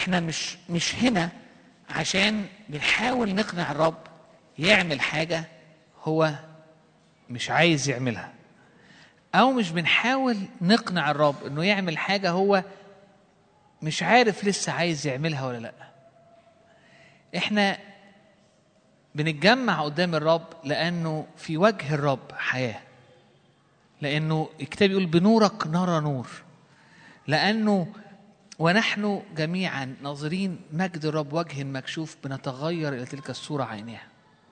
احنا مش مش هنا عشان بنحاول نقنع الرب يعمل حاجه هو مش عايز يعملها او مش بنحاول نقنع الرب انه يعمل حاجه هو مش عارف لسه عايز يعملها ولا لا احنا بنتجمع قدام الرب لانه في وجه الرب حياه لانه الكتاب يقول بنورك نرى نور لانه ونحن جميعا ناظرين مجد الرب وجه مكشوف بنتغير الى تلك الصوره عينها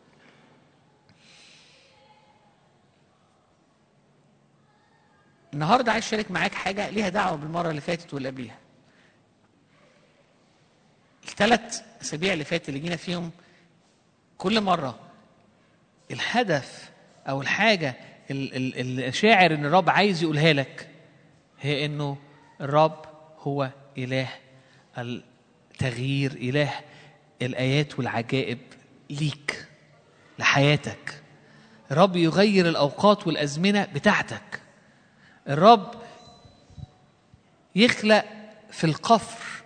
النهارده عايز اشارك معاك حاجه ليها دعوه بالمره اللي فاتت واللي قبليها الثلاث اسابيع اللي فاتت اللي جينا فيهم كل مره الهدف او الحاجه ال- ال- الشاعر ان الرب عايز يقولها لك هي انه الرب هو اله التغيير اله الايات والعجائب ليك لحياتك الرب يغير الاوقات والازمنه بتاعتك الرب يخلق في القفر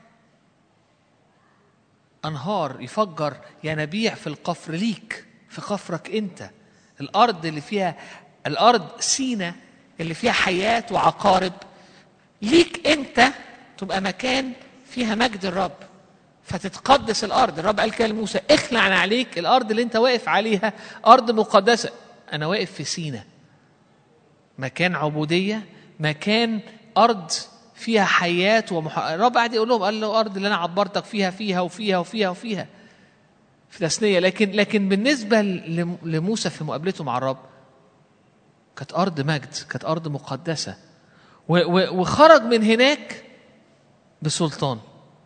انهار يفجر ينابيع في القفر ليك في قفرك انت الارض اللي فيها الارض سينا اللي فيها حياه وعقارب ليك انت تبقى مكان فيها مجد الرب فتتقدس الارض الرب قال كده لموسى اخلع عليك الارض اللي انت واقف عليها ارض مقدسه انا واقف في سينا مكان عبوديه مكان ارض فيها حياه ومح... الرب قاعد يقول لهم قال له ارض اللي انا عبرتك فيها فيها وفيها وفيها وفيها في تثنيه لكن لكن بالنسبه لم- لموسى في مقابلته مع الرب كانت ارض مجد كانت ارض مقدسه و... و... وخرج من هناك بسلطان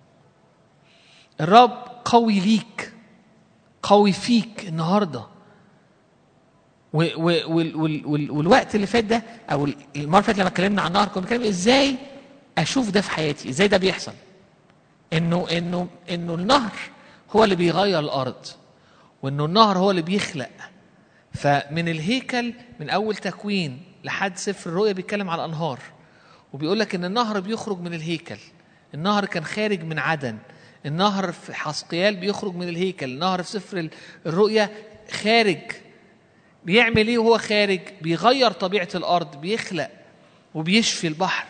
الرب قوي ليك قوي فيك النهارده و و وال وال وال والوقت اللي فات ده او المره اللي فاتت لما اتكلمنا عن النهر كنا بنتكلم ازاي اشوف ده في حياتي ازاي ده بيحصل انه انه انه النهر هو اللي بيغير الارض وانه النهر هو اللي بيخلق فمن الهيكل من اول تكوين لحد سفر الرؤيا بيتكلم على الانهار وبيقول لك ان النهر بيخرج من الهيكل النهر كان خارج من عدن النهر في حسقيال بيخرج من الهيكل النهر في سفر ال- الرؤيا خارج بيعمل ايه وهو خارج بيغير طبيعه الارض بيخلق وبيشفي البحر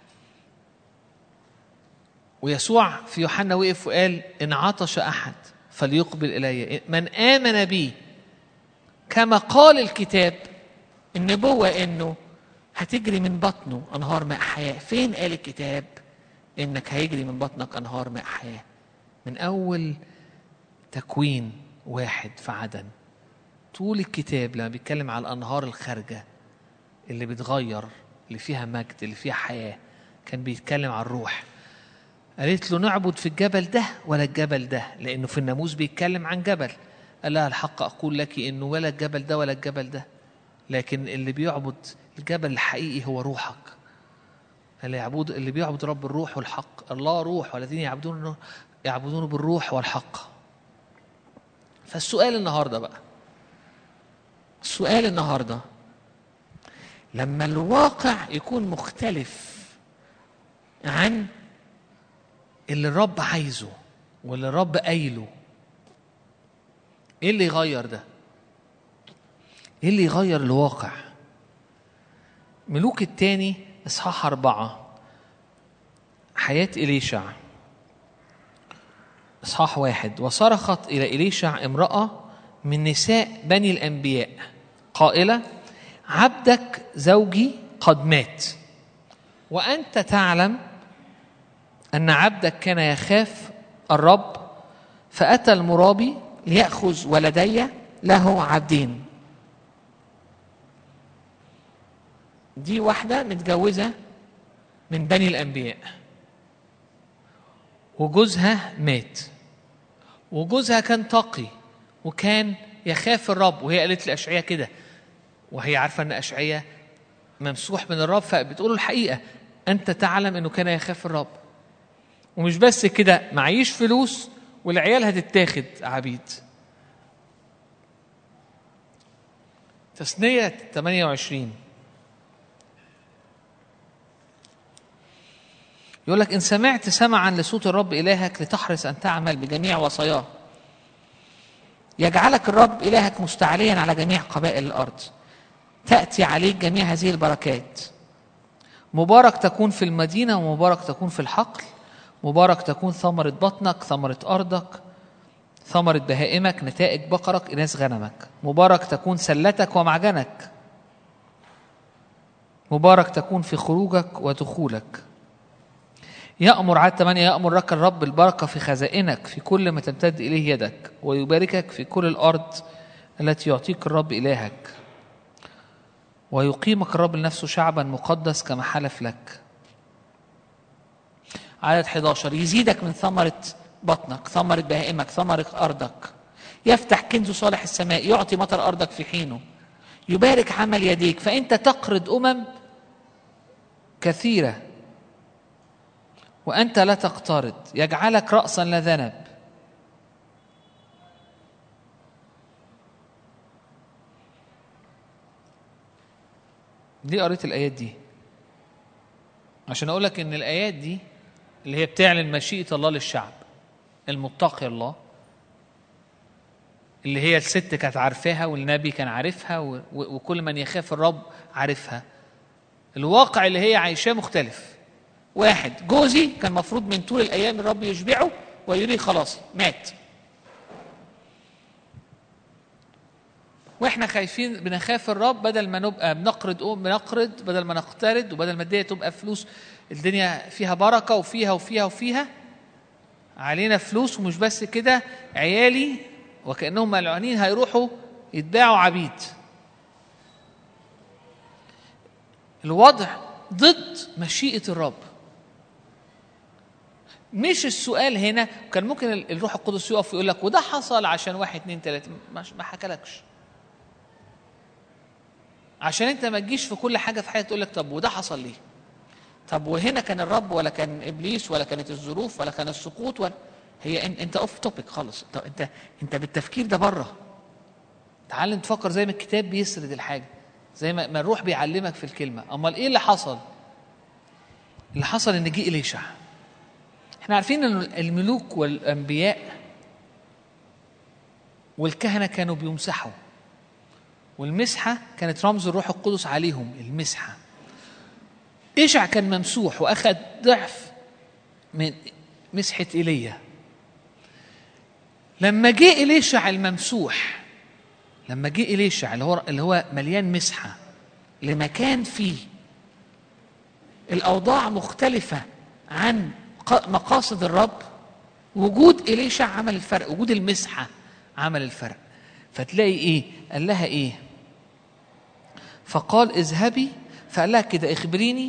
ويسوع في يوحنا وقف وقال ان عطش احد فليقبل الي من امن بي كما قال الكتاب النبوه انه هتجري من بطنه انهار ماء حياه فين قال الكتاب انك هيجري من بطنك انهار ماء حياه من اول تكوين واحد في عدن طول الكتاب لما بيتكلم على الانهار الخارجه اللي بتغير اللي فيها مجد اللي فيها حياه كان بيتكلم عن الروح قالت له نعبد في الجبل ده ولا الجبل ده لانه في الناموس بيتكلم عن جبل قال لها الحق اقول لك انه ولا الجبل ده ولا الجبل ده لكن اللي بيعبد الجبل الحقيقي هو روحك اللي يعبد اللي بيعبد رب الروح والحق الله روح والذين يعبدونه يعبدونه بالروح والحق فالسؤال النهارده بقى السؤال النهارده لما الواقع يكون مختلف عن اللي الرب عايزه واللي الرب قايله ايه اللي يغير ده ايه اللي يغير الواقع ملوك التاني اصحاح اربعة حياة إليشع اصحاح واحد وصرخت إلى إليشع امرأة من نساء بني الأنبياء قائلة عبدك زوجي قد مات وأنت تعلم أن عبدك كان يخاف الرب فأتى المرابي ليأخذ ولدي له عبدين دي واحدة متجوزة من بني الأنبياء وجوزها مات وجوزها كان تقي وكان يخاف الرب وهي قالت لأشعية كده وهي عارفة أن أشعية ممسوح من الرب فبتقول له الحقيقة أنت تعلم أنه كان يخاف الرب ومش بس كده معيش فلوس والعيال هتتاخد عبيد تثنية 28 يقول لك إن سمعت سمعا لصوت الرب إلهك لتحرص أن تعمل تعمل بجميع وصاياه يجعلك الرب إلهك مستعليا على جميع قبائل الأرض تأتي عليك جميع هذه البركات مبارك تكون في المدينة ومبارك تكون في الحقل مبارك تكون ثمرة بطنك ثمرة أرضك ثمرة بهائمك نتائج بقرك إناث غنمك مبارك تكون سلتك ومعجنك مبارك تكون في خروجك ودخولك يأمر عدد 8 يأمر لك الرب البركة في خزائنك في كل ما تمتد إليه يدك ويباركك في كل الأرض التي يعطيك الرب إلهك ويقيمك الرب لنفسه شعبا مقدس كما حلف لك عدد 11 يزيدك من ثمرة بطنك ثمرة بهائمك ثمرة أرضك يفتح كنز صالح السماء يعطي مطر أرضك في حينه يبارك عمل يديك فأنت تقرض أمم كثيرة وأنت لا تقترض يجعلك رأسا لا ذنب ليه قريت الآيات دي؟ عشان أقول لك إن الآيات دي اللي هي بتعلن مشيئة الله للشعب المتقي الله اللي هي الست كانت عارفاها والنبي كان عارفها و- و- وكل من يخاف الرب عارفها الواقع اللي هي عايشاه مختلف واحد جوزي كان مفروض من طول الأيام الرب يشبعه ويري خلاص مات واحنا خايفين بنخاف الرب بدل ما نبقى بنقرض أم بنقرض بدل ما نقترض وبدل ما الدنيا تبقى فلوس الدنيا فيها بركه وفيها وفيها وفيها علينا فلوس ومش بس كده عيالي وكانهم ملعونين هيروحوا يتباعوا عبيد الوضع ضد مشيئه الرب مش السؤال هنا كان ممكن الروح القدس يقف ويقول لك وده حصل عشان واحد اتنين تلاته ما ما حكالكش عشان انت ما تجيش في كل حاجه في حياتك تقول لك طب وده حصل ليه؟ طب وهنا كان الرب ولا كان ابليس ولا كانت الظروف ولا كان السقوط ولا هي إن- انت اوف توبيك خالص انت انت انت بالتفكير ده بره تعال تفكر زي ما الكتاب بيسرد الحاجه زي ما ما الروح بيعلمك في الكلمه امال ايه اللي حصل؟ اللي حصل ان جه اليشع احنا عارفين ان الملوك والانبياء والكهنه كانوا بيمسحوا والمسحه كانت رمز الروح القدس عليهم المسحه إيشع كان ممسوح واخذ ضعف من مسحه ايليا لما جه إليشع الممسوح لما جه إليشع اللي هو اللي هو مليان مسحه لمكان فيه الاوضاع مختلفه عن ق- مقاصد الرب وجود اليشع عمل الفرق وجود المسحه عمل الفرق فتلاقي ايه قال لها ايه فقال اذهبي فقال لها كده اخبريني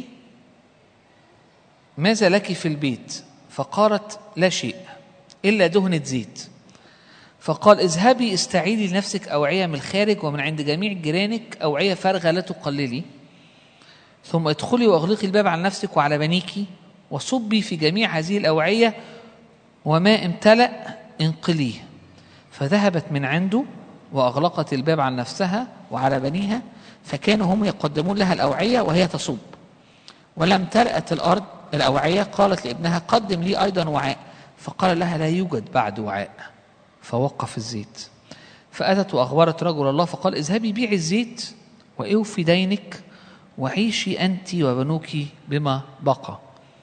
ماذا لك في البيت فقالت لا شيء الا دهنه زيت فقال اذهبي استعيدي لنفسك اوعيه من الخارج ومن عند جميع جيرانك اوعيه فارغه لا تقللي ثم ادخلي واغلقي الباب على نفسك وعلى بنيك وصبي في جميع هذه الاوعيه وما امتلأ انقليه فذهبت من عنده وأغلقت الباب عن نفسها وعلى بنيها فكانوا هم يقدمون لها الأوعية وهي تصب ولم ترأت الأرض الأوعية قالت لابنها قدم لي أيضا وعاء فقال لها لا يوجد بعد وعاء فوقف الزيت فأتت وأخبرت رجل الله فقال اذهبي بيعي الزيت وأوفي دينك وعيشي أنت وبنوك بما بقى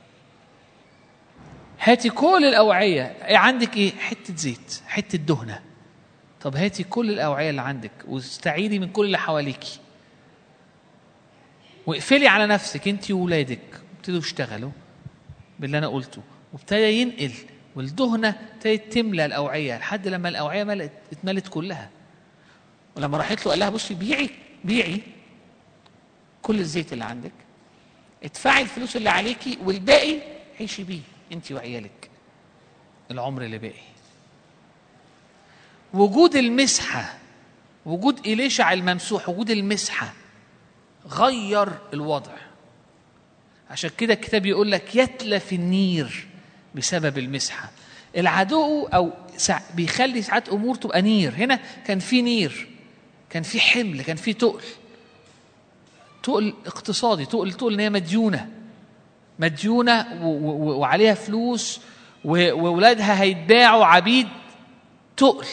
هاتي كل الأوعية إيه عندك إيه حتة زيت حتة دهنة طب هاتي كل الأوعية اللي عندك واستعيري من كل اللي حواليكي واقفلي على نفسك انت وولادك ابتدوا يشتغلوا باللي انا قلته وابتدى ينقل والدهنه ابتدت تملى الاوعيه لحد لما الاوعيه ملت اتملت كلها ولما راحت له قال لها بصي بيعي بيعي كل الزيت اللي عندك ادفعي الفلوس اللي عليكي والباقي عيشي بيه انت وعيالك العمر اللي باقي وجود المسحه وجود إليشع الممسوح وجود المسحه غير الوضع عشان كده الكتاب يقول لك يتلف النير بسبب المسحه العدو او سع- بيخلي ساعات امور تبقى نير هنا كان في نير كان في حمل كان في تقل تقل اقتصادي تقل تقل ان هي مديونه مديونة و- و- وعليها فلوس و- وولادها هيتباعوا عبيد تقل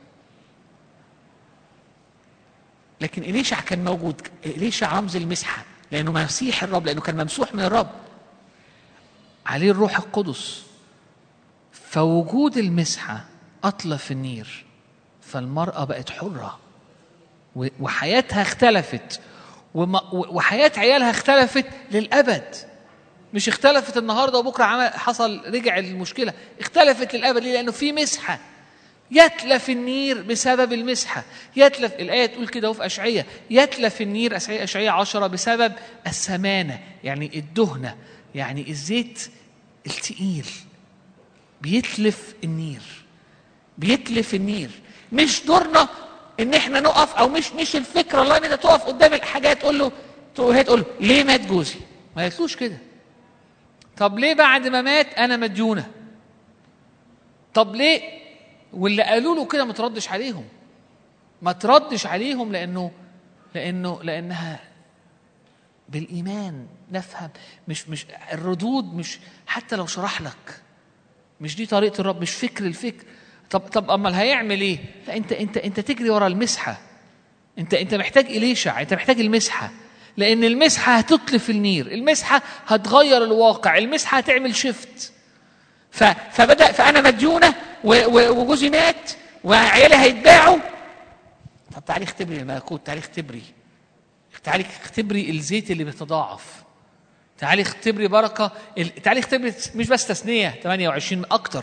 لكن إليشع كان موجود إليشع رمز المسحة لأنه مسيح الرب لأنه كان ممسوح من الرب عليه الروح القدس فوجود المسحة أطلف النير فالمرأة بقت حرة و- وحياتها اختلفت وما- و- وحياة عيالها اختلفت للأبد مش اختلفت النهاردة وبكرة عمل حصل رجع المشكلة اختلفت للأبد ليه؟ لأنه في مسحة يتلف النير بسبب المسحة يتلف الآية تقول كده في أشعية يتلف النير أشعية أشعية عشرة بسبب السمانة يعني الدهنة يعني الزيت التقيل بيتلف النير بيتلف النير مش دورنا ان احنا نقف او مش مش الفكره الله ان انت تقف قدام الحاجه تقول له تقول هي تقول له ليه مات جوزي؟ ما قالتلوش كده طب ليه بعد ما مات انا مديونه طب ليه واللي قالوا له كده ما تردش عليهم ما تردش عليهم لانه لانه لانها بالايمان نفهم مش مش الردود مش حتى لو شرح لك مش دي طريقه الرب مش فكر الفكر طب طب امال هيعمل ايه لا انت انت انت تجري ورا المسحه انت انت محتاج اليشع انت محتاج المسحه لان المسحه هتطلف النير المسحه هتغير الواقع المسحه هتعمل شيفت ف- فبدا فانا مديونه و- و- وجوزي مات وعيالي هيتباعوا طب تعالي اختبري الملكوت تعالي اختبري تعالي اختبري الزيت اللي بيتضاعف تعالي اختبري بركه ال- تعالي اختبري مش بس تثنيه 28 اكتر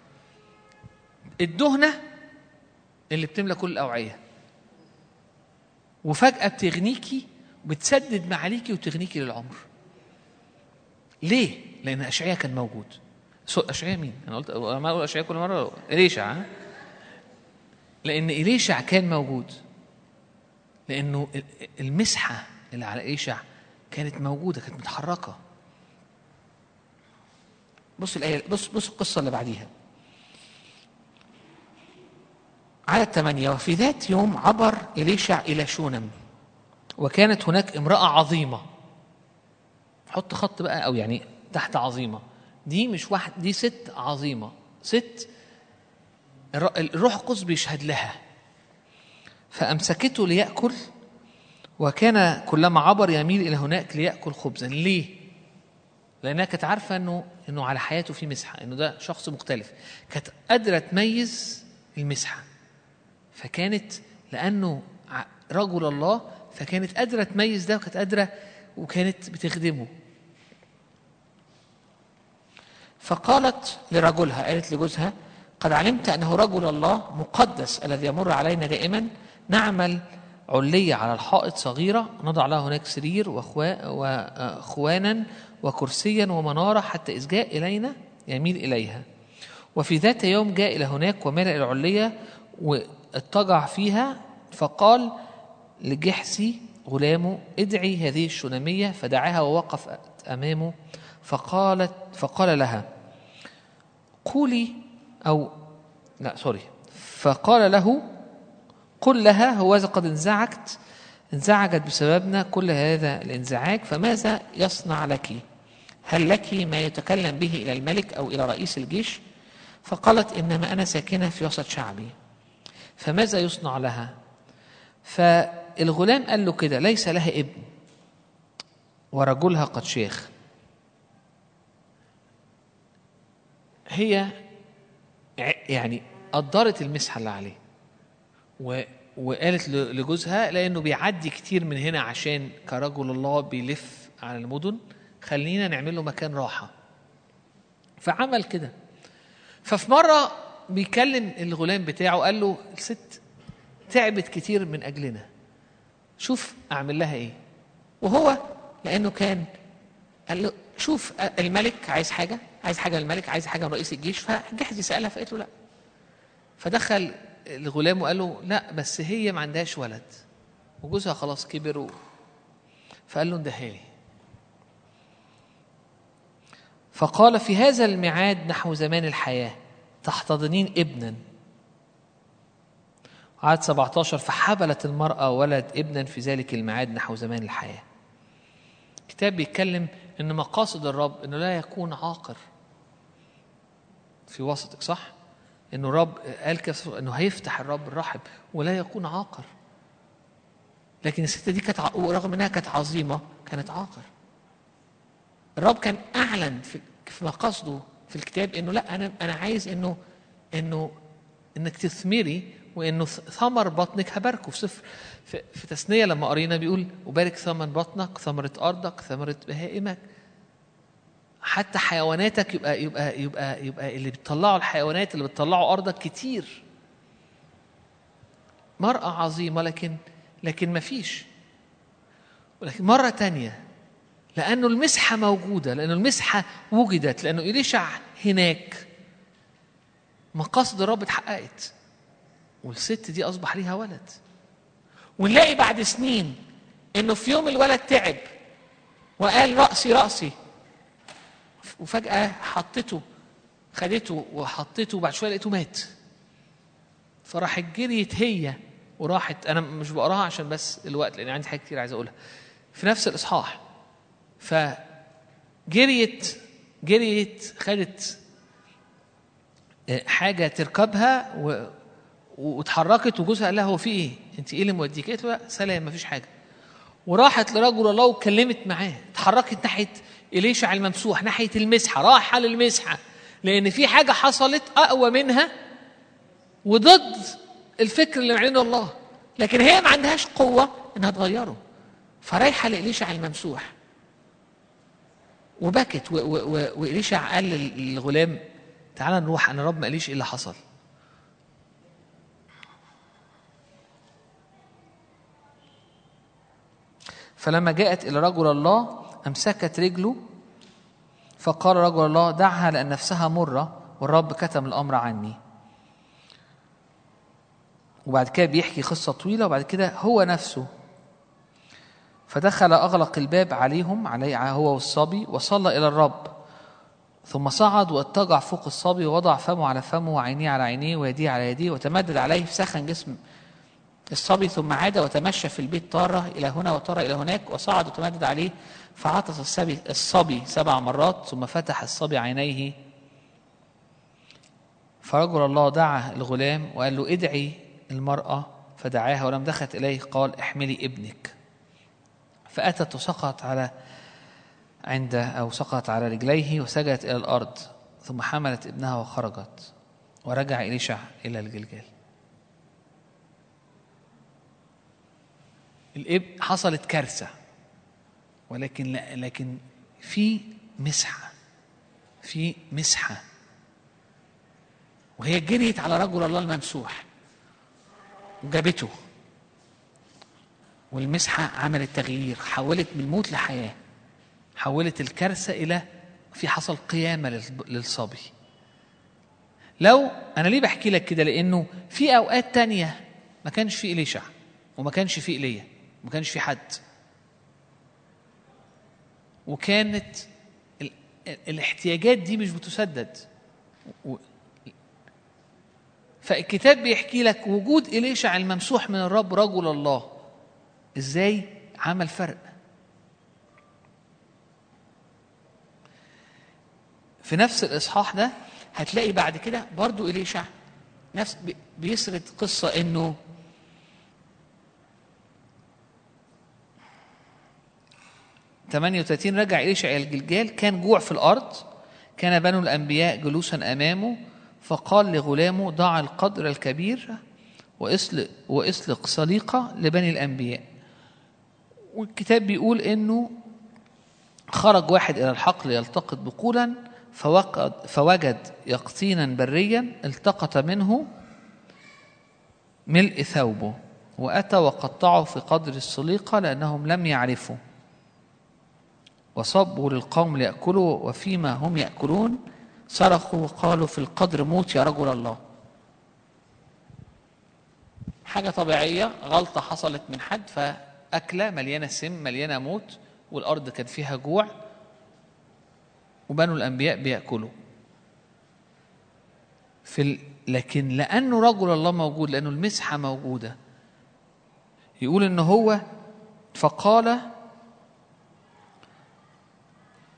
الدهنه اللي بتملى كل الاوعيه وفجاه بتغنيكي وبتسدد معاليكي وتغنيكي للعمر ليه لان اشعياء كان موجود سو اشعياء مين انا قلت ما اقول اشعياء كل مره اليشع ها؟ لان اليشع كان موجود لانه ال- المسحه اللي على ايشع كانت موجوده كانت متحركه بص الايه بص بص القصه اللي بعديها عدد ثمانية وفي ذات يوم عبر إليشع إلى شونم وكانت هناك امراه عظيمه حط خط بقى او يعني تحت عظيمه دي مش واحد دي ست عظيمه ست الر- الروح القدس بيشهد لها فامسكته ليأكل وكان كلما عبر يميل الى هناك ليأكل خبزا ليه؟ لانها كانت عارفه انه انه على حياته في مسحه انه ده شخص مختلف كانت قادره تميز المسحه فكانت لانه ع- رجل الله فكانت قادره تميز ده وكانت قادره وكانت بتخدمه فقالت لرجلها قالت لجوزها قد علمت أنه رجل الله مقدس الذي يمر علينا دائما نعمل علية على الحائط صغيرة نضع لها هناك سرير وخوا- وخوانا وكرسيا ومنارة حتى إذ جاء إلينا يميل إليها وفي ذات يوم جاء إلى هناك وملأ العلية واضطجع فيها فقال لجحسي غلامه ادعي هذه الشنامية فدعاها ووقف أمامه فقالت فقال لها قولي أو لا سوري فقال له قل لها هوذا قد انزعجت انزعجت بسببنا كل هذا الانزعاج فماذا يصنع لك هل لك ما يتكلم به إلى الملك أو إلى رئيس الجيش فقالت إنما أنا ساكنة في وسط شعبي فماذا يصنع لها فالغلام قال له كده ليس لها ابن ورجلها قد شيخ هي ع- يعني قدرت المسحه اللي عليه و وقالت ل- لجوزها لانه بيعدي كتير من هنا عشان كرجل الله بيلف على المدن خلينا نعمل له مكان راحه فعمل كده ففي مره بيكلم الغلام بتاعه قال له الست تعبت كتير من اجلنا شوف اعمل لها ايه وهو لأنه كان قال له شوف الملك عايز حاجة عايز حاجة من الملك عايز حاجة من رئيس الجيش فجحزي سألها فقالت له لا فدخل الغلام وقال له لا بس هي ما عندهاش ولد وجوزها خلاص كبر و... فقال له اديها لي فقال في هذا الميعاد نحو زمان الحياة تحتضنين ابنا عدد 17 فحبلت المرأة ولد ابنا في ذلك الميعاد نحو زمان الحياة الكتاب بيتكلم ان مقاصد الرب انه لا يكون عاقر في وسطك صح انه الرب قال كده انه هيفتح الرب الرحب ولا يكون عاقر لكن الست دي كانت ع- ورغم انها كانت عظيمه كانت عاقر الرب كان اعلن في في مقاصده في الكتاب انه لا انا انا عايز انه انه انك تثمري وانه ث- ثمر بطنك هباركه في سفر في, في تثنيه لما قرينا بيقول وبارك ثمن بطنك ثمره ارضك ثمره بهائمك حتى حيواناتك يبقى يبقى يبقى يبقى اللي بتطلعوا الحيوانات اللي بتطلعوا ارضك كتير مرأة عظيمة لكن لكن ما فيش ولكن مرة تانية لأنه المسحة موجودة لأنه المسحة وجدت لأنه إليشع هناك مقاصد الرب اتحققت والست دي أصبح ليها ولد ونلاقي بعد سنين انه في يوم الولد تعب وقال راسي راسي وفجاه حطته خدته وحطيته وبعد شويه لقيته مات فراحت جريت هي وراحت انا مش بقراها عشان بس الوقت لان عندي حاجات كتير عايز اقولها في نفس الاصحاح فجريت جريت خدت آه، حاجه تركبها و... واتحركت وجوزها قال لها هو في ايه؟ انت ايه اللي موديك؟ قالت له لا سلام مفيش حاجه وراحت لرجل الله واتكلمت معاه اتحركت ناحيه اليشع الممسوح ناحيه المسحه رايحه للمسحه لان في حاجه حصلت اقوى منها وضد الفكر اللي معلنه الله لكن هي ما عندهاش قوه انها تغيره فرايحه لإليشع الممسوح وبكت و- و- و- وإليشع قال لل- الغلام تعال نروح انا رب ما قاليش ايه اللي حصل فلما جاءت الى رجل الله امسكت رجله فقال رجل الله دعها لان نفسها مره والرب كتم الامر عني وبعد كده بيحكي قصه طويله وبعد كده هو نفسه فدخل اغلق الباب عليهم علي هو والصبي وصلى الى الرب ثم صعد واضطجع فوق الصبي ووضع فمه على فمه وعينيه على عينيه ويديه على يديه وتمدد عليه سخن جسم الصبي ثم عاد وتمشى في البيت طارة إلى هنا وطارة إلى هناك وصعد وتمدد عليه فعطس الصبي الصبي سبع مرات ثم فتح الصبي عينيه فرجل الله دعا الغلام وقال له ادعي المرأة فدعاها ولم دخلت إليه قال احملي ابنك فأتت وسقط على عند أو سقط على رجليه وسجدت إلى الأرض ثم حملت ابنها وخرجت ورجع إليشع إلى الجلجال الاب حصلت كارثة ولكن لا لكن في مسحة في مسحة وهي جريت على رجل الله الممسوح وجابته والمسحة عملت تغيير حولت من موت لحياة حولت الكارثة إلى في حصل قيامة للص- للصبي لو أنا ليه بحكي لك كده لأنه في أوقات تانية ما كانش في إليشع وما كانش في إيليا وما كانش في حد وكانت ال- ال- الاحتياجات دي مش بتسدد و- فالكتاب بيحكي لك وجود إليشع الممسوح من الرب رجل الله إزاي عمل فرق في نفس الإصحاح ده هتلاقي بعد كده برضو إليشع نفس بي- بيسرد قصة إنه ۖ 38 رجع إليشع إلى الجلجال كان جوع في الأرض كان بنو الأنبياء جلوسا أمامه فقال لغلامه ضع القدر الكبير واسلق, واسلق سليقة لبني الأنبياء والكتاب بيقول إنه خرج واحد إلى الحقل يلتقط بقولا فوقد فوجد يقطينا بريا التقط منه ملء ثوبه وأتى وقطعه في قدر السليقة لأنهم لم يعرفوا وصبوا للقوم ليأكلوا وفيما هم يأكلون صرخوا وقالوا في القدر موت يا رجل الله حاجة طبيعية غلطة حصلت من حد ف أكلة مليانة سم مليانة موت والأرض كان فيها جوع وبنو الأنبياء بيأكلوا في ال... لكن لأنه رجل الله موجود لأنه المسحة موجودة يقول إن هو فقال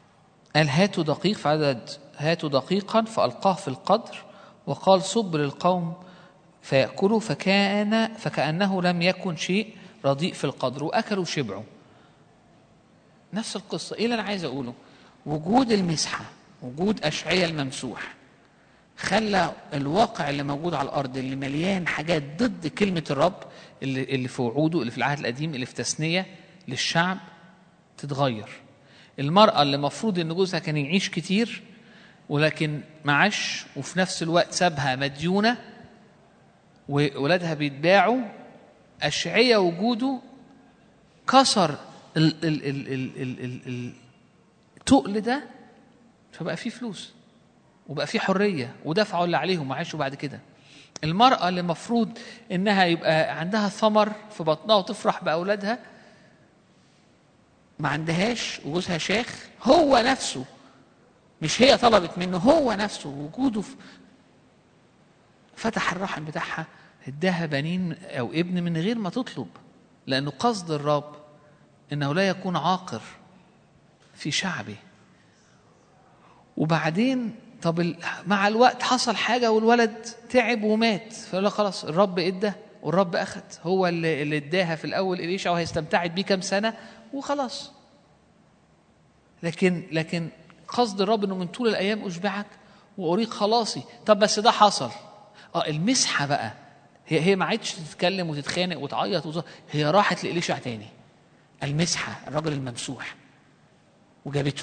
قال هاتوا دقيق في عدد هاتوا دقيقا فألقاه في القدر وقال صب للقوم فيأكلوا فكان فكأنه لم يكن شيء رديء في القدر وأكلوا شبعوا نفس القصة إيه اللي أنا عايز أقوله وجود المسحة وجود أشعية الممسوح خلى الواقع اللي موجود على الأرض اللي مليان حاجات ضد كلمة الرب اللي, اللي في وعوده اللي في العهد القديم اللي في تثنية للشعب تتغير المرأة اللي المفروض إن جوزها كان يعيش كتير ولكن معاش وفي نفس الوقت سابها مديونة وولادها بيتباعوا أشعية وجوده كسر ال ال ال ال ال ال التقل ده فبقى فيه فلوس وبقى فيه حرية ودفعوا اللي عليهم وعاشوا بعد كده المرأة اللي المفروض إنها يبقى عندها ثمر في بطنها وتفرح بأولادها ما عندهاش وجوزها شيخ هو نفسه مش هي طلبت منه هو نفسه وجوده في فتح الرحم بتاعها اداها بنين او ابن من غير ما تطلب لانه قصد الرب انه لا يكون عاقر في شعبه وبعدين طب ال- مع الوقت حصل حاجه والولد تعب ومات فقال له خلاص الرب ادى والرب اخذ هو اللي اللي اداها في الاول اليشع وهي استمتعت بيه كام سنه وخلاص لكن لكن قصد الرب انه من طول الايام اشبعك واريق خلاصي طب بس ده حصل اه المسحه بقى هي هي ما عادش تتكلم وتتخانق وتعيط وز... هي راحت لإليشع تاني المسحة الرجل الممسوح وجابته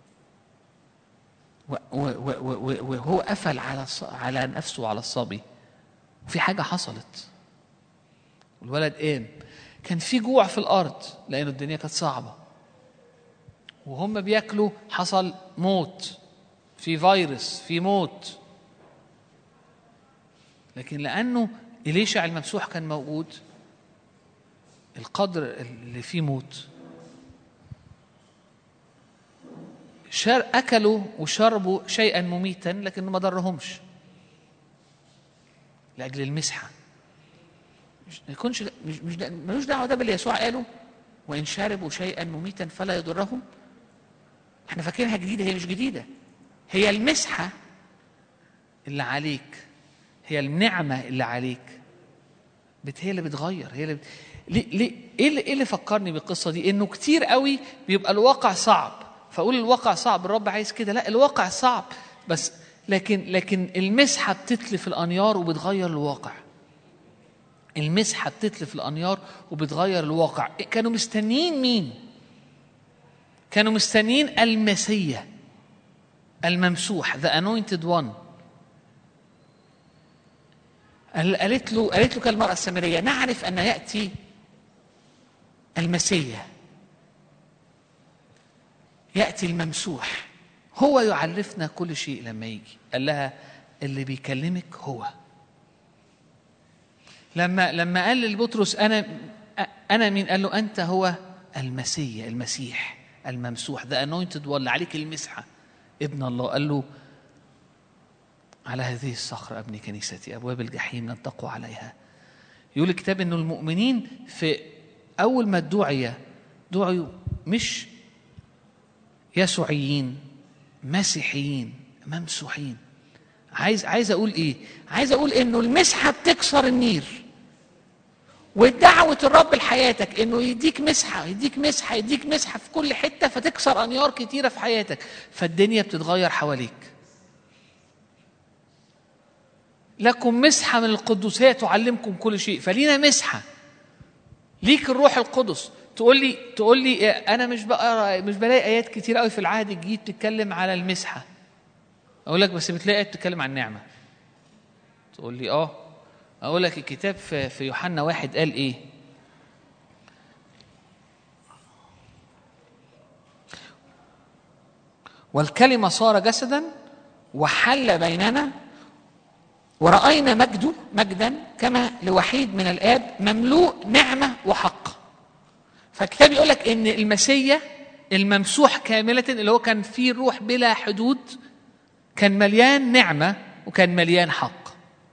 و- و- و- و- وهو قفل على الص- على نفسه وعلى الصبي في حاجه حصلت والولد قام كان في جوع في الارض لانه الدنيا كانت صعبه وهم بياكلوا حصل موت في فيروس في موت لكن لانه إليشع الممسوح كان موجود القدر اللي فيه موت شر أكلوا وشربوا شيئا مميتا لكنه ما ضرهمش لأجل المسحة مش ما يكونش مش مش ده- ملوش دعوه ده باللي يسوع قاله وان شربوا شيئا مميتا فلا يضرهم احنا فاكرينها جديده هي مش جديده هي المسحه اللي عليك هي النعمة اللي عليك بت هي اللي بتغير هي اللي بت... ليه ليه ايه اللي, إيه اللي فكرني بالقصة دي انه كتير قوي بيبقى الواقع صعب فاقول الواقع صعب الرب عايز كده لا الواقع صعب بس لكن لكن المسحة بتتلف الانيار وبتغير الواقع المسحة بتتلف الانيار وبتغير الواقع كانوا مستنيين مين كانوا مستنيين المسيا الممسوح the anointed one قال- قالت له قالت له كالمرأة السامرية نعرف أن يأتي المسيح يأتي الممسوح هو يعرفنا كل شيء لما يجي قال لها اللي بيكلمك هو لما لما قال لبطرس انا انا مين قال له انت هو المسيح المسيح الممسوح ذا انوينتد ولا عليك المسحه ابن الله قال له على هذه الصخرة أبني كنيستي أبواب الجحيم لن تقوى عليها يقول الكتاب أنه المؤمنين في أول ما الدعية دعوا مش يسوعيين مسيحيين ممسوحين عايز عايز اقول ايه عايز أقول إنه المسحة بتكسر النير ودعوة الرب لحياتك إنه يديك مسحة يديك مسحة يديك مسحة في كل حتة فتكسر أنيار كتيرة في حياتك فالدنيا بتتغير حواليك لكم مسحة من القدوسية تعلمكم كل شيء فلينا مسحة ليك الروح القدس تقول لي تقول لي إيه، انا مش بقرا مش بلاقي ايات كتير قوي في العهد الجديد بتتكلم على المسحه اقول لك بس بتلاقي ايات بتتكلم عن النعمه تقول لي اه اقول لك الكتاب في في يوحنا واحد قال ايه والكلمه صار جسدا وحل بيننا ورأينا مجده مجدا كما لوحيد من الآب مملوء نعمة وحق فالكتاب يقول لك ان المسيا الممسوح كامله اللي هو كان فيه الروح بلا حدود كان مليان نعمه وكان مليان حق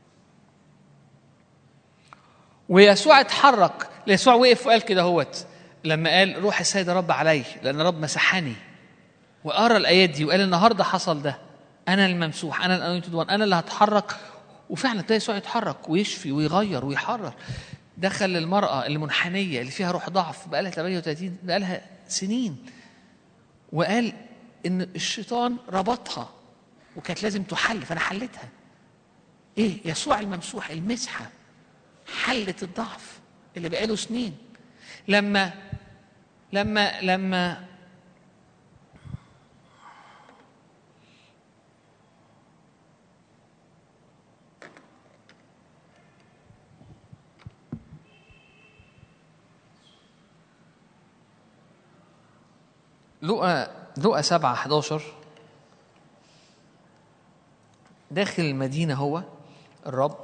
ويسوع اتحرك يسوع وقف وقال كده هوت لما قال روح السيد رب علي لان رب مسحني وقرا الايات دي وقال النهارده حصل ده انا الممسوح انا الانوينتد وان انا اللي هتحرك وفعلا ابتدى يسوع يتحرك ويشفي ويغير ويحرر دخل المراه المنحنيه اللي فيها روح ضعف بقى لها 38 بقى لها سنين وقال ان الشيطان ربطها وكانت لازم تحل فانا حلتها ايه يسوع الممسوح المسحه حلت الضعف اللي بقاله سنين لما لما لما لقى لقى 7 11 داخل المدينة هو الرب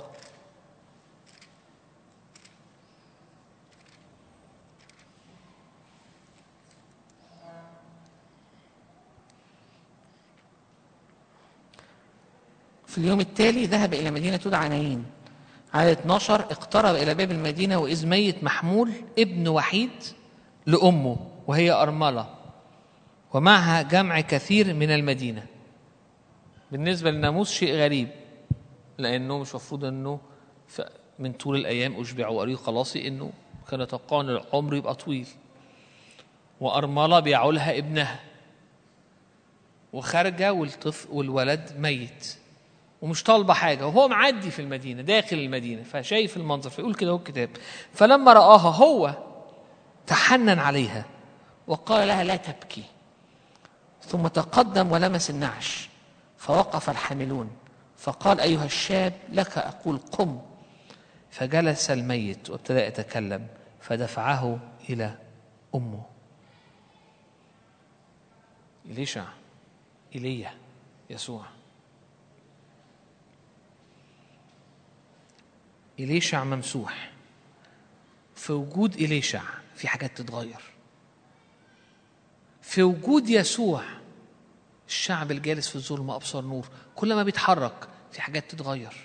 في اليوم التالي ذهب الى مدينه تدعى نايين عدد 12 اقترب الى باب المدينه واذ ميت محمول ابن وحيد لأمه وهي أرملة ومعها جمع كثير من المدينة بالنسبة للناموس شيء غريب لأنه مش مفروض أنه ف- من طول الأيام أشبع وأريد خلاصي أنه كان يتوقع أن العمر يبقى طويل وأرملة بيعولها ابنها وخارجة والطفل والولد ميت ومش طالبة حاجة وهو معدي في المدينة داخل المدينة فشايف المنظر فيقول كده هو الكتاب فلما رآها هو تحنن عليها وقال لها لا تبكي ثم تقدم ولمس النعش فوقف الحاملون فقال ايها الشاب لك اقول قم فجلس الميت وابتدأ يتكلم فدفعه إلى أمه إليشع إيليا يسوع إليشع ممسوح في وجود إليشع في حاجات تتغير في وجود يسوع الشعب الجالس في الظلمة أبصر نور كل ما بيتحرك في حاجات تتغير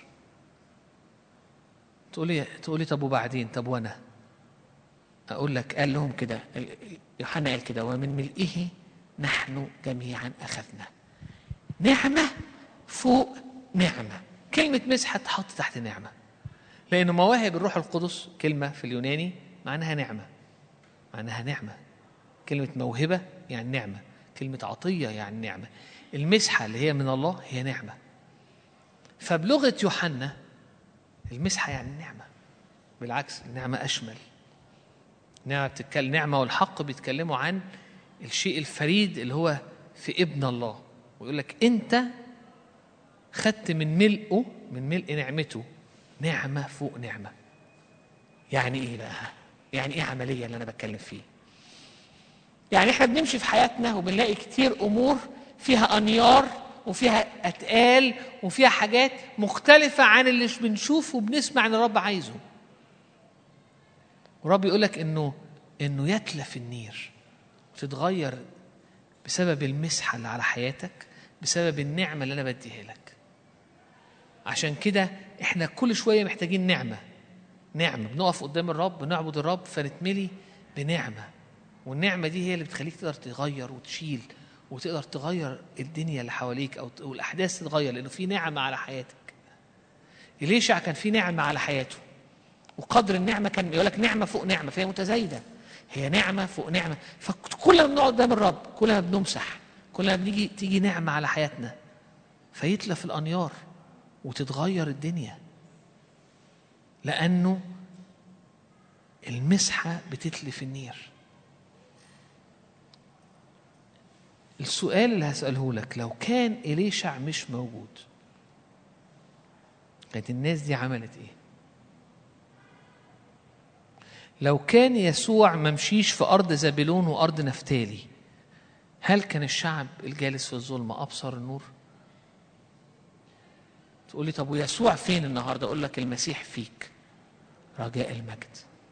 تقولي تقولي طب وبعدين طب وانا اقول لك قال لهم كده ال- يوحنا قال كده ومن ملئه نحن جميعا اخذنا نعمه فوق نعمه كلمة مسحة تحط تحت نعمة لأن مواهب الروح القدس كلمة في اليوناني معناها نعمة معناها نعمة كلمة موهبة يعني نعمة كلمة عطية يعني نعمة المسحة اللي هي من الله هي نعمة فبلغة يوحنا المسحة يعني نعمة بالعكس النعمة أشمل نعمة بتتكلم نعمة والحق بيتكلموا عن الشيء الفريد اللي هو في ابن الله ويقول لك أنت خدت من ملئه من ملء نعمته نعمة فوق نعمة يعني ايه بقى يعني ايه عمليه اللي انا بتكلم فيه يعني احنا بنمشي في حياتنا وبنلاقي كتير امور فيها انيار وفيها أتقال وفيها حاجات مختلفة عن اللي بنشوفه وبنسمع إن الرب عايزه ورب يقول لك إنه إنه يتلف النير وتتغير بسبب المسحة اللي على حياتك بسبب النعمة اللي أنا بديها لك عشان كده إحنا كل شوية محتاجين نعمة نعمة بنقف قدام الرب بنعبد الرب فنتملي بنعمة والنعمة دي هي اللي بتخليك تقدر تغير وتشيل وتقدر تغير الدنيا اللي حواليك أو أو الأحداث تتغير لأنه في نعمة على حياتك إليشع كان في نعمة على حياته وقدر النعمه كان يقول لك نعمه فوق نعمه فهي متزايده هي نعمه فوق نعمه فكل ما بنقعد قدام الرب كل ما بنمسح كل ما بنيجي تيجي نعمة على حياتنا فيتلف الأنيار وتتغير الدنيا لأنه المسحة بتتلف النير السؤال اللي هسأله لك لو كان إليشع مش موجود كانت الناس دي عملت إيه؟ لو كان يسوع ممشيش في أرض زبلون وأرض نفتالي هل كان الشعب الجالس في الظلمة أبصر النور؟ تقول لي طب ويسوع فين النهارده اقول لك المسيح فيك رجاء المجد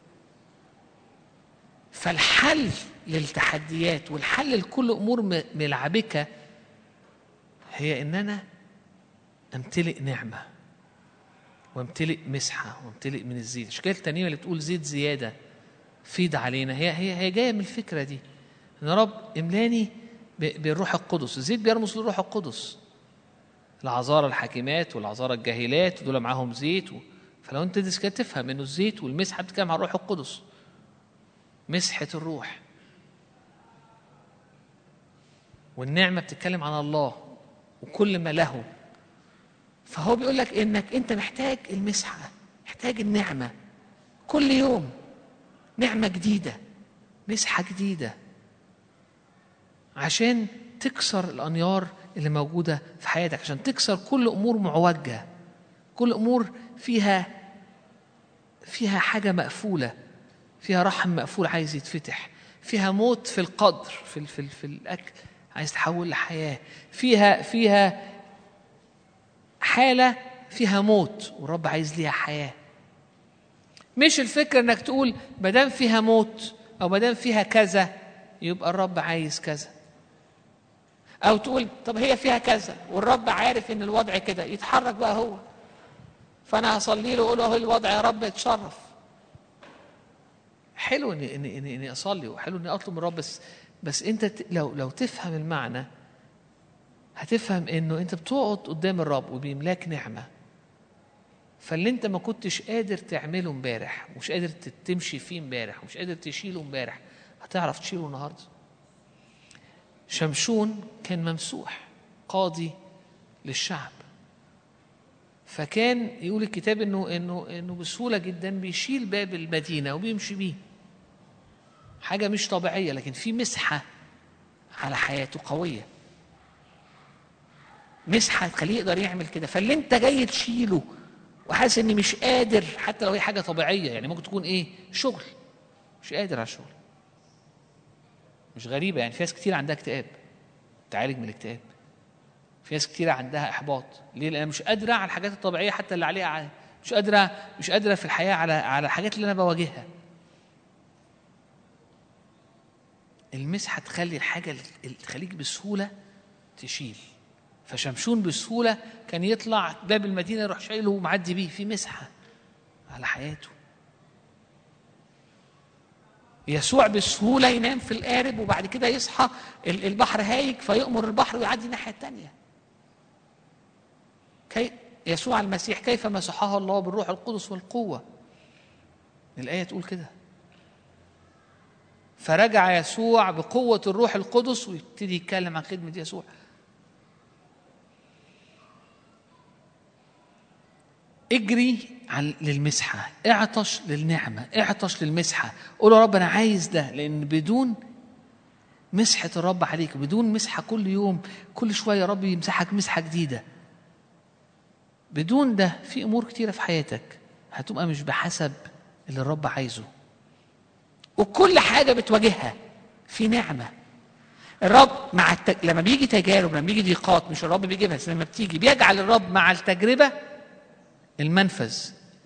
فالحل للتحديات والحل لكل امور م- ملعبكه هي إن أنا أمتلئ نعمة وامتلئ مسحة وامتلئ من الزيت الأشكال التانية اللي بتقول زيت زيادة فيض علينا هي هي هي جاية من الفكرة دي إن يا رب املاني ب- بالروح القدس الزيت بيرمز للروح القدس العذارى الحاكمات والعذارى الجاهلات دول معاهم زيت و... فلو انت تدرس كده تفهم انه الزيت والمسحه بتتكلم عن الروح القدس مسحه الروح والنعمه بتتكلم عن الله وكل ما له فهو بيقول لك انك انت محتاج المسحه محتاج النعمه كل يوم نعمه جديده مسحه جديده عشان تكسر الانيار اللي موجوده في حياتك عشان تكسر كل امور معوجه كل امور فيها فيها حاجه مقفوله فيها رحم مقفول عايز يتفتح فيها موت في القدر في ال- في ال- في الاكل عايز تحول لحياه فيها فيها حاله فيها موت والرب عايز ليها حياه مش الفكره انك تقول ما دام فيها موت او ما دام فيها كذا يبقى الرب عايز كذا او تقول طب هي فيها كذا والرب عارف ان الوضع كده يتحرك بقى هو فانا هصلي له واقول له اهو الوضع يا رب اتشرف حلو اني اني اني, إني اصلي وحلو اني اطلب من الرب بس بس انت ت- لو لو تفهم المعنى هتفهم انه انت بتقعد قدام الرب وبيملاك نعمه فاللي انت ما كنتش قادر تعمله امبارح ومش قادر ت- تمشي فيه امبارح ومش قادر تشيله امبارح هتعرف تشيله النهارده شمشون كان ممسوح قاضي للشعب فكان يقول الكتاب انه انه انه بسهوله جدا بيشيل باب المدينه وبيمشي بيه حاجه مش طبيعيه لكن في مسحه على حياته قويه مسحه تخليه يقدر يعمل كده فاللي انت جاي تشيله وحاسس اني مش قادر حتى لو هي حاجه طبيعيه يعني ممكن تكون ايه شغل مش قادر على الشغل مش غريبه يعني في ناس كتير عندها اكتئاب تعالج من الاكتئاب في ناس كتير عندها احباط ليه لان مش قادره على الحاجات الطبيعيه حتى اللي عليها ع- مش قادره مش قادره في الحياه على على الحاجات اللي انا بواجهها المسحه تخلي الحاجه اللي تخليك بسهوله تشيل فشمشون بسهوله كان يطلع باب المدينه يروح شايله ومعدي بيه في مسحه على حياته يسوع بسهوله ينام في القارب وبعد كده يصحى ال- البحر هايج فيأمر البحر ويعدي الناحيه الثانيه كي يسوع المسيح كيف مسحها الله بالروح القدس والقوه الآية تقول كده فرجع يسوع بقوة الروح القدس ويبتدي يتكلم عن خدمة يسوع اجري عن للمسحة اعطش للنعمة اعطش للمسحة قول يا رب أنا عايز ده لأن بدون مسحة الرب عليك بدون مسحة كل يوم كل شوية يا رب يمسحك مسحة جديدة بدون ده في أمور كتيرة في حياتك هتبقى مش بحسب اللي الرب عايزه وكل حاجه بتواجهها في نعمه الرب مع الت... لما بيجي تجارب لما بيجي ضيقات مش الرب بيجيبها بس لما بتيجي بيجعل الرب مع التجربة المنفذ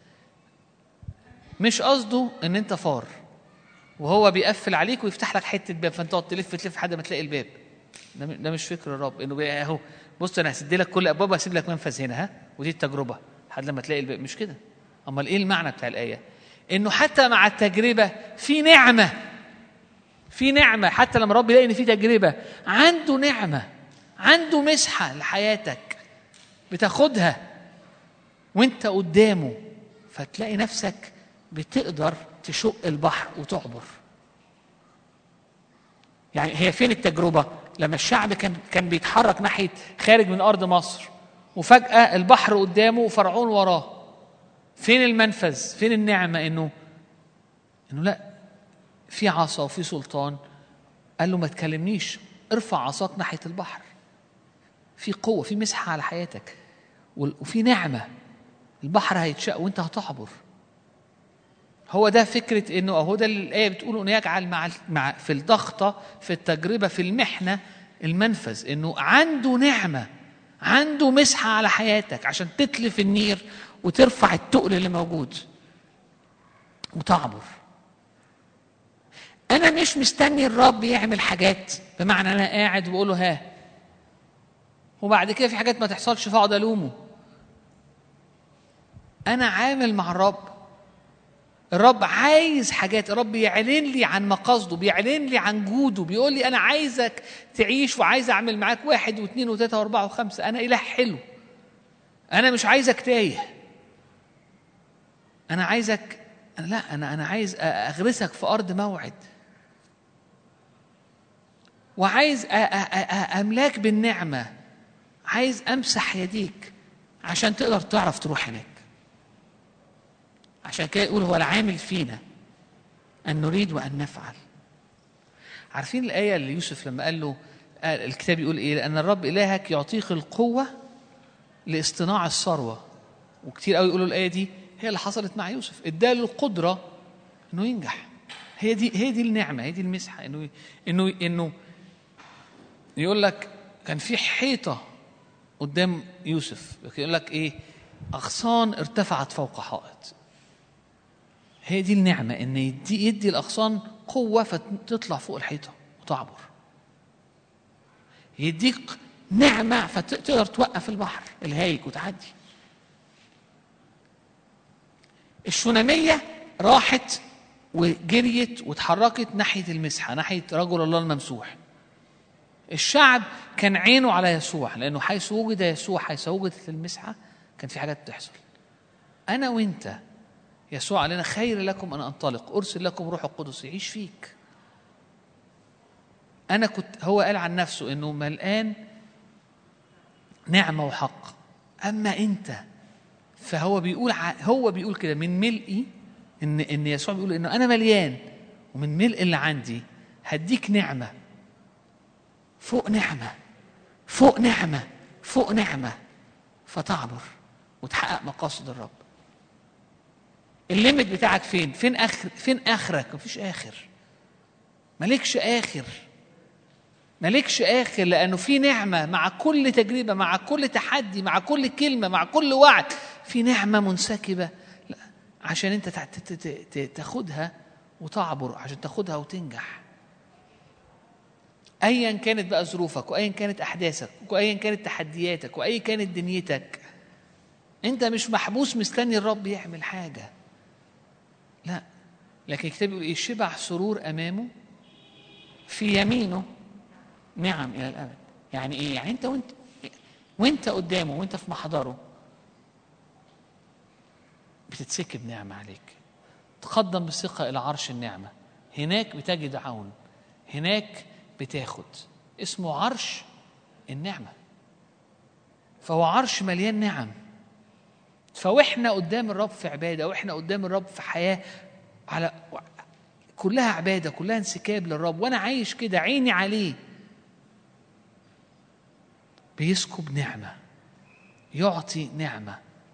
مش قصده ان انت فار وهو بيقفل عليك ويفتح لك حته باب فانت تقعد تلف تلف لحد ما تلاقي الباب ده م- ده مش فكر الرب انه بقى اهو بص انا هسد لك كل ابواب وهسيب لك منفذ هنا ها ودي التجربه لحد لما تلاقي الباب مش كده امال ايه المعنى بتاع الايه انه حتى مع التجربه في نعمه في نعمه حتى لما الرب يلاقي ان في تجربه عنده نعمه عنده مسحه لحياتك بتاخدها وانت قدامه فتلاقي نفسك بتقدر تشق البحر وتعبر يعني هي فين التجربة لما الشعب كان كان بيتحرك ناحية خارج من ارض مصر وفجاه البحر قدامه وفرعون وراه فين المنفذ فين النعمه انه انه لا في عصا وفي سلطان قال له ما تكلمنيش ارفع عصاك ناحيه البحر في قوه في مسحه على حياتك وال- وفي نعمه البحر هيتشق وانت هتعبر هو ده فكره انه اهو ده اللي الايه بتقول انه يجعل مع ال- مع في الضغطه في التجربه في المحنه المنفذ انه عنده نعمه عنده مسحه على حياتك عشان تتلف النير وترفع التقل اللي موجود وتعبر انا مش مستني الرب يعمل حاجات بمعنى انا قاعد وبقول له ها وبعد كده في حاجات ما تحصلش فاقعد الومه انا عامل مع الرب الرب عايز حاجات الرب بيعلن لي عن مقاصده بيعلن لي عن جوده بيقول لي انا عايزك تعيش وعايز اعمل معاك واحد واثنين وثلاثه واربعه وخمسه انا اله حلو انا مش عايزك تايه انا عايزك أنا لا انا انا عايز أ- اغرسك في ارض موعد وعايز أ- أ- أ- املاك بالنعمه عايز امسح يديك عشان تقدر تعرف تروح هناك عشان كده يقول هو العامل فينا ان نريد وان نفعل عارفين الايه اللي يوسف لما قال له قال الكتاب يقول ايه لان الرب الهك يعطيك القوه لاصطناع الثروه وكتير قوي يقولوا الايه دي هي اللي حصلت مع يوسف اداله القدره انه ينجح هي دي هي دي النعمه هي دي المسحه انه انه انه يقول لك كان في حيطه قدام يوسف يقول لك ايه اغصان ارتفعت فوق حائط هي دي النعمه ان يدي يدي الاغصان قوه فتطلع فوق الحيطه وتعبر يديك نعمة فتقدر توقف البحر الهايج وتعدي الشونامية راحت وجريت واتحركت ناحيه المسحه ناحيه رجل الله الممسوح الشعب كان عينه على يسوع لانه حيث وجد يسوع حيث وجدت المسحه كان في حاجات بتحصل انا وانت يسوع علينا خير لكم ان انطلق ارسل لكم روح القدس يعيش فيك انا كنت هو قال عن نفسه انه ملقان نعمه وحق اما انت فهو بيقول ع- هو بيقول كده من ملئي ان ان يسوع بيقول انه انا مليان ومن ملء اللي عندي هديك نعمه فوق نعمة فوق نعمة فوق نعمة فتعبر وتحقق مقاصد الرب الليمت بتاعك فين؟ فين اخر فين اخرك مفيش اخر مالكش اخر مالكش اخر لانه في نعمه مع كل تجربه مع كل تحدي مع كل كلمه مع كل وعد في نعمه منسكبه لا عشان انت تع- ت- ت- ت- تاخدها وتعبر عشان تاخدها وتنجح ايا كانت بقى ظروفك وايا كانت احداثك وايا كانت تحدياتك وايا كانت دنيتك انت مش محبوس مستني الرب يعمل حاجه لا لكن الكتاب بيقول ايه شبع سرور امامه في يمينه نعم إلى الأبد يعني إيه؟ يعني أنت وأنت وأنت قدامه وأنت في محضره بتتسكب نعمه عليك تقدم بثقه الى عرش النعمه هناك بتجد عون هناك بتاخد اسمه عرش النعمه فهو عرش مليان نعم فواحنا قدام الرب في عباده واحنا قدام الرب في حياه على كلها عباده كلها انسكاب للرب وانا عايش كده عيني عليه بيسكب نعمه يعطي نعمه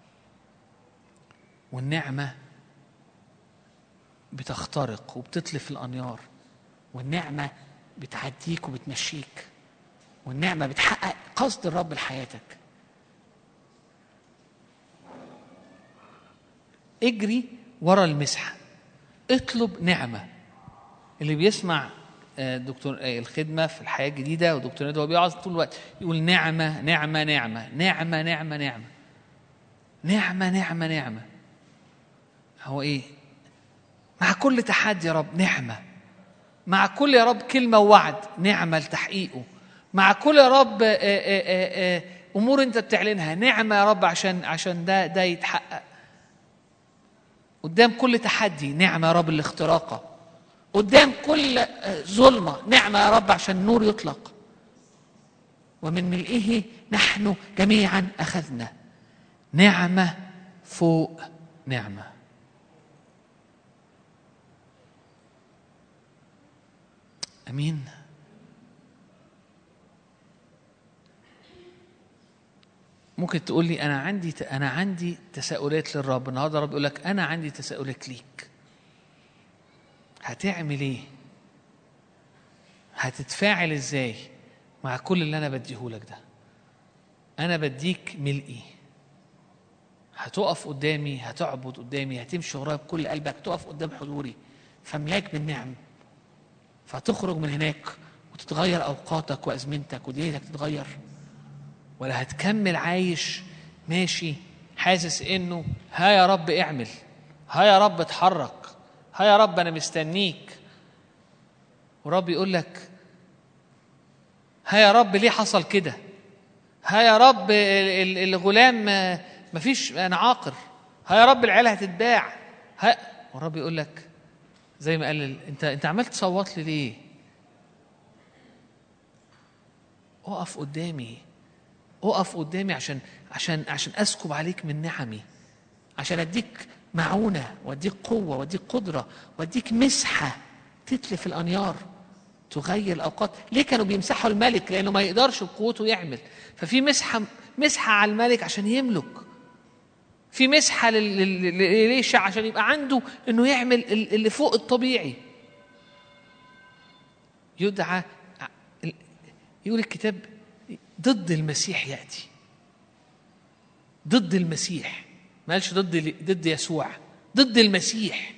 والنعمه بتخترق وبتتلف الانيار والنعمة بتعديك وبتمشيك والنعمة بتحقق قصد الرب لحياتك اجري ورا المسحه اطلب نعمه اللي بيسمع آه، دكتور آه، الخدمه في الحياه الجديده ودكتور ندوه بيقعد طول الوقت يقول نعمه نعمه نعمه نعمه نعمه نعمه نعمه نعمه نعمه هو ايه مع كل تحدي يا رب نعمه مع كل يا رب كلمه ووعد نعمه لتحقيقه مع كل يا رب آه، آه، آه، آه، امور انت بتعلنها نعمه يا رب عشان عشان ده ده يتحقق قدام كل تحدي نعمه يا رب الاختراقه قدام كل آه، ظلمة نعمة يا رب عشان النور يطلق ومن ملئه نحن جميعا أخذنا نعمه فوق نعمه امين ممكن تقول لي انا عندي انا عندي تساؤلات للرب النهارده الرب يقول لك انا عندي تساؤلات ليك هتعمل ايه هتتفاعل ازاي مع كل اللي انا بديهولك ده انا بديك ملئي هتقف قدامي هتعبد قدامي هتمشي ورايا بكل قلبك تقف قدام حضوري فاملاك بالنعم فتخرج من هناك وتتغير أوقاتك وأزمنتك ودنيتك تتغير ولا هتكمل عايش ماشي حاسس انه ها يا رب اعمل ها يا رب اتحرك ها يا رب انا مستنيك ورب يقول لك ها يا رب ليه حصل كده ها يا رب ال- ال- الغلام ما- مفيش انا عاقر ها يا رب العيال هتتباع ها والرب يقول لك زي ما قال ال- انت انت عمال تصوت لي ليه اقف قدامي اقف قدامي عشان عشان عشان اسكب عليك من نعمي عشان اديك معونه واديك قوه واديك قدره واديك مسحه تتلف الانيار تغير الاوقات ليه كانوا بيمسحوا الملك لانه ما يقدرش بقوته يعمل ففي مسحه مسحه على الملك عشان يملك في مسحه لل- لل- لليشع عشان يبقى عنده انه يعمل ال- اللي فوق الطبيعي يدعى ال- يقول الكتاب ضد المسيح ياتي ضد المسيح ما قالش ضد ضد يسوع ضد المسيح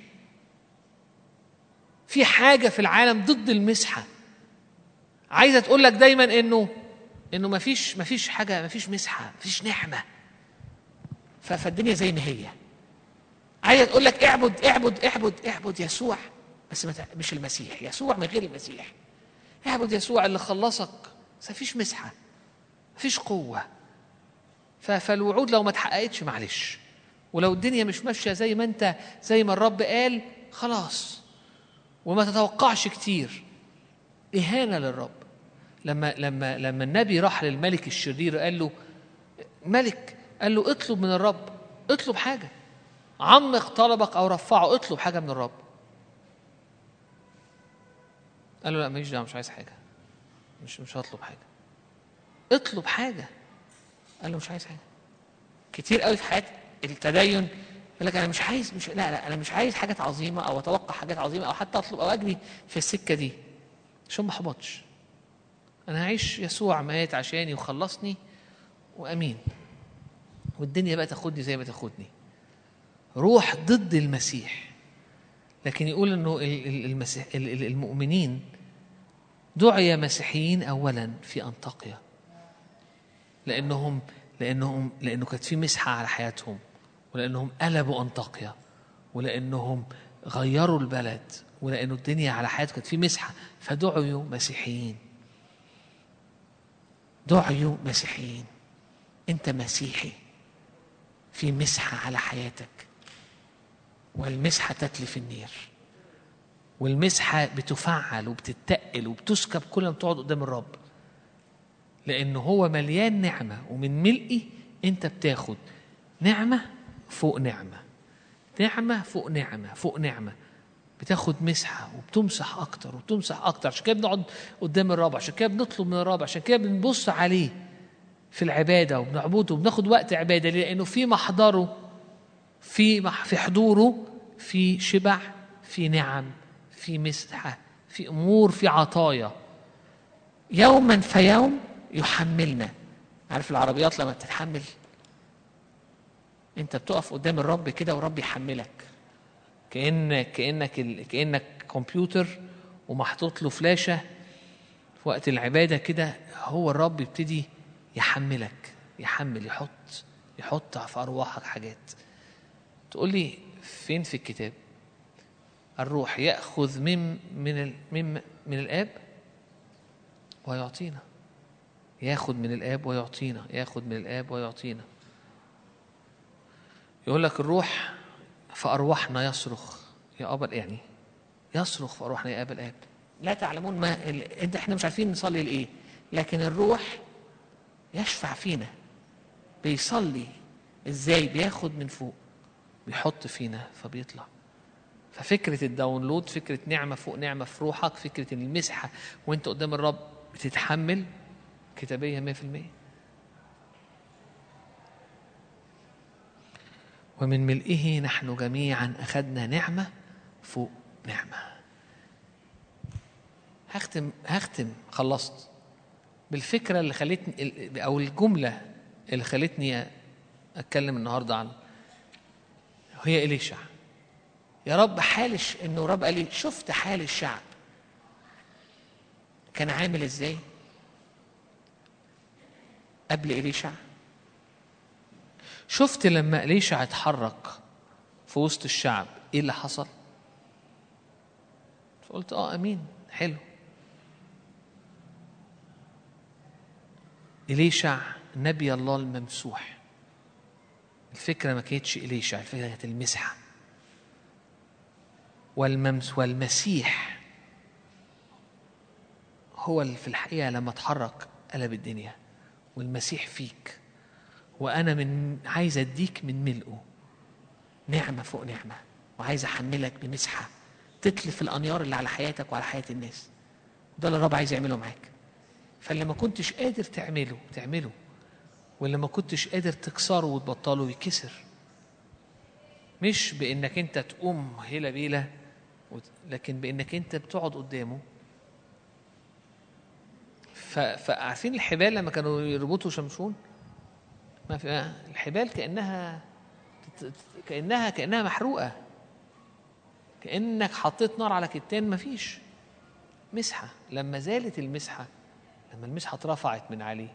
في حاجه في العالم ضد المسحه عايزه تقول لك دايما انه انه ما فيش ما فيش حاجه ما فيش مسحه ما فيش نعمه ف- فالدنيا زي ما هي عايزه تقول لك اعبد اعبد اعبد اعبد يسوع بس ما تع- مش المسيح يسوع من غير المسيح اعبد يسوع اللي خلصك بس مفيش مسحه مفيش قوه ف- فالوعود لو ما اتحققتش معلش ولو الدنيا مش ماشيه زي ما انت زي ما الرب قال خلاص وما تتوقعش كتير اهانه للرب لما لما لما النبي راح للملك الشرير قال له ملك قال له اطلب من الرب اطلب حاجه عمق طلبك او رفعه اطلب حاجه من الرب قال له لا ماليش دعوه مش عايز حاجه مش مش هطلب حاجه اطلب حاجه قال له مش عايز حاجه كتير قوي في حياه التدين يقول لك انا مش عايز مش لا لا انا مش عايز حاجات عظيمه او اتوقع حاجات عظيمه او حتى اطلب او اجري في السكه دي عشان ما احبطش انا هعيش يسوع مات عشاني وخلصني وامين والدنيا بقى تاخدني زي ما تاخدني روح ضد المسيح لكن يقول انه ال- ال- المسيح ال- ال- المؤمنين دعي مسيحيين اولا في انطاكيا لانهم لانهم لانه كانت في مسحه على حياتهم ولانهم قلبوا انطاكيا ولانهم غيروا البلد ولانه الدنيا على حياته كانت في مسحه فدعوا مسيحيين دعيوا مسيحيين انت مسيحي في مسحه على حياتك والمسحه تتلف النير والمسحه بتفعل وبتتقل وبتسكب كل ما تقعد قدام الرب لانه هو مليان نعمه ومن ملئه انت بتاخد نعمه فوق نعمه نعمه فوق نعمه فوق نعمه بتاخد مسحه وبتمسح اكتر وبتمسح اكتر عشان كده بنقعد قدام الرب عشان كده بنطلب من الرب عشان كده بنبص عليه في العباده وبنعبده وبناخد وقت عباده ليه؟ لانه في محضره في مح- في حضوره في شبع في نعم في مسحه في امور في عطايا يوما فيوم يحملنا عارف العربيات لما بتتحمل انت بتقف قدام الرب كده والرب يحملك كأن كأنك ال... كأنك كمبيوتر ومحطوط له فلاشة في وقت العبادة كده هو الرب يبتدي يحملك يحمل يحط يحط في أرواحك حاجات تقول لي فين في الكتاب الروح يأخذ من من ال... من من الآب ويعطينا ياخد من الآب ويعطينا ياخد من الآب ويعطينا يقول لك الروح في أرواحنا يصرخ يا أبا يعني يصرخ في أرواحنا يا أبا الآب لا تعلمون ما ال... انت احنا مش عارفين نصلي لايه لكن الروح يشفع فينا بيصلي ازاي بياخد من فوق بيحط فينا فبيطلع ففكرة الداونلود فكرة نعمة فوق نعمة في روحك فكرة المسحة وانت قدام الرب بتتحمل كتابية 100% ومن ملئه نحن جميعا أخذنا نعمة فوق نعمة هختم هختم خلصت بالفكرة اللي خلتني أو الجملة اللي خلتني أتكلم النهاردة عن هي إليشع يا رب حال الش... انه رب قال لي شفت حال الشعب كان عامل ازاي قبل إليشع شفت لما إليشع اتحرك في وسط الشعب إيه اللي حصل؟ فقلت اه امين حلو إليشع نبي الله الممسوح الفكرة ما كانتش إليشع الفكرة كانت المسحة والممس والمسيح هو اللي في الحقيقة لما اتحرك قلب الدنيا والمسيح فيك وأنا من عايز أديك من ملئه نعمة فوق نعمة وعايز أحملك بمسحة تتلف الأنيار اللي على حياتك وعلى حياة الناس ده اللي الرب عايز يعمله معاك فاللي ما كنتش قادر تعمله تعمله واللي ما كنتش قادر تكسره وتبطله يكسر مش بانك انت تقوم هيلا بيلا وت- لكن بانك انت بتقعد قدامه ف- فعارفين الحبال لما كانوا يربطوا شمشون ما في الحبال كانها تت- تت- كانها كانها محروقه كانك حطيت نار على كتان مفيش مسحه لما زالت المسحه لما المسحه اترفعت من عليه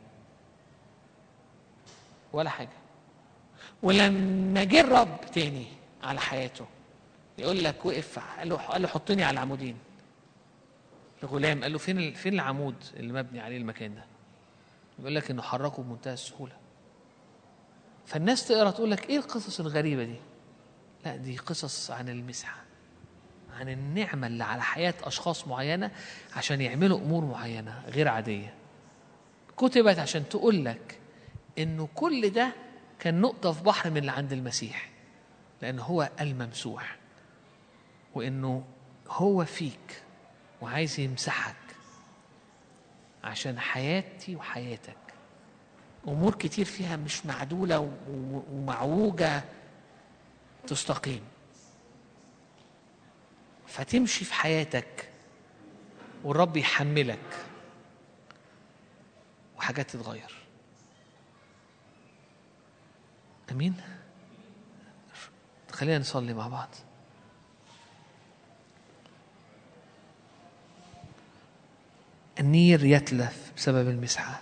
ولا حاجه ولما جه الرب تاني على حياته يقول لك وقف قال له قال له حطني على العمودين الغلام قال له فين ال- فين العمود اللي مبني عليه المكان ده يقول لك انه حركه بمنتهى السهوله فالناس تقرا تقول لك ايه القصص الغريبه دي لا دي قصص عن المسحه عن النعمه اللي على حياه اشخاص معينه عشان يعملوا امور معينه غير عاديه كتبت عشان تقول لك انه كل ده كان نقطه في بحر من اللي عند المسيح لان هو الممسوح وانه هو فيك وعايز يمسحك عشان حياتي وحياتك امور كتير فيها مش معدوله و- و- ومعوجه تستقيم فتمشي في حياتك والرب يحملك وحاجات تتغير امين خلينا نصلي مع بعض النير يتلف بسبب المسحه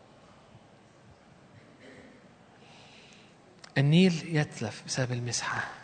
النيل يتلف بسبب المسحه